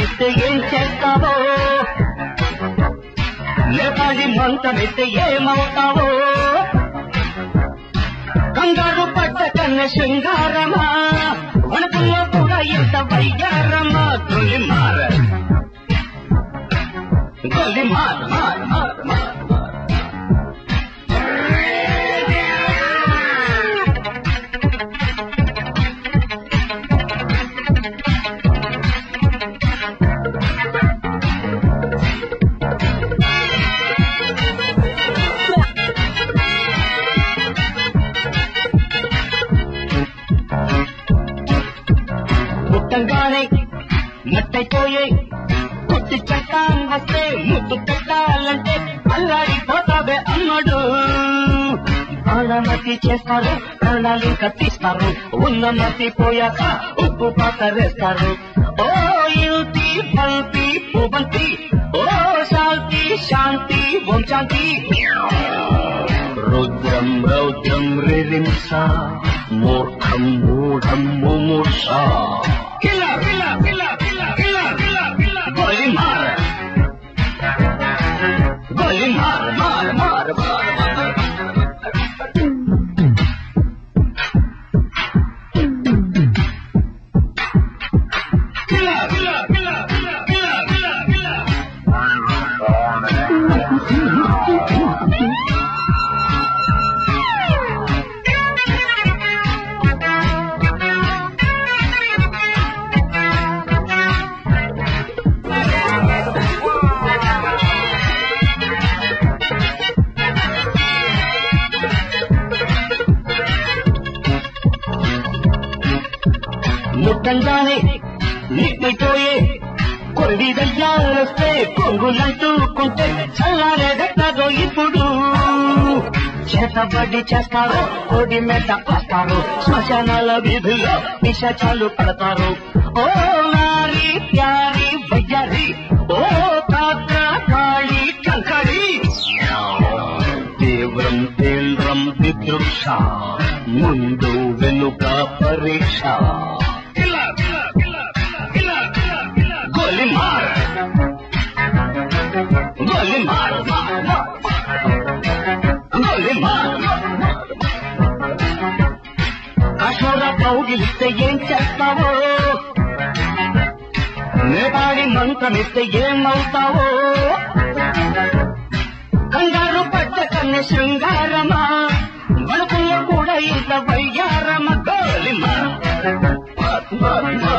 కౌగిలిస్తే ఏం చేస్తావో నేపాళి మంత్రమిస్తే ఏమవుతావో కంగారు పడ్డ కన్న శృంగారమా వణుకుల్లో కూడా ఎంత వయ్యారమా గొలి మార గొలి మార మార మార మార పుట్టంగానే మట్టైపోయే కొట్టి చట్టాం వస్తే ముద్దు పెట్టాలంటే అల్లాడిపోతావే అమ్మడు బాణమతి చేస్తారు ప్రాణాలు కత్తిస్తారు ఉన్న మతి పోయాక ఉప్పు పాతరేస్తారు ఓ యుతి బంతి పుబంతి ఓ శాంతి శాంతి ఓం శాంతి రుద్రం రౌద్రం రిరింస మూర్ఖం మూఢం ముమూర్ష కిల కిల కిల కిల కిల కిల కిల గోలి మార గోలి మార మార మార మార కిల కిల కిల కిల కిల కిల కిల ముట్టంగానే నిప్పైపోయే కొన్ని దగ్గరొస్తే కొంగులంటూకుంటే చల్లారేదెక్కదో ఇప్పుడు చేతబడి చేస్తారు కోడి మీద వస్తారు శ్మశానాల వీధుల్లో పిశాచాలు పడతారు ఓ నారి ప్యారి బయ్యారి ఓ కాక కాళి కంకడి తీవ్రం తీవ్రం విదృక్ష ముందు వెనుక పరీక్ష గోలి మార్ గోలి మార్ గోలి మార్ కఠోర కౌగిలిస్తే ఏం చేస్తావో నేపాడి మంత్రమిస్తే ఏమవుతావో కంగారు పడ్డ కన్య శృంగారమా వణుకుల్లో కూడా ఇంత వయ్యారమ గోలి మార్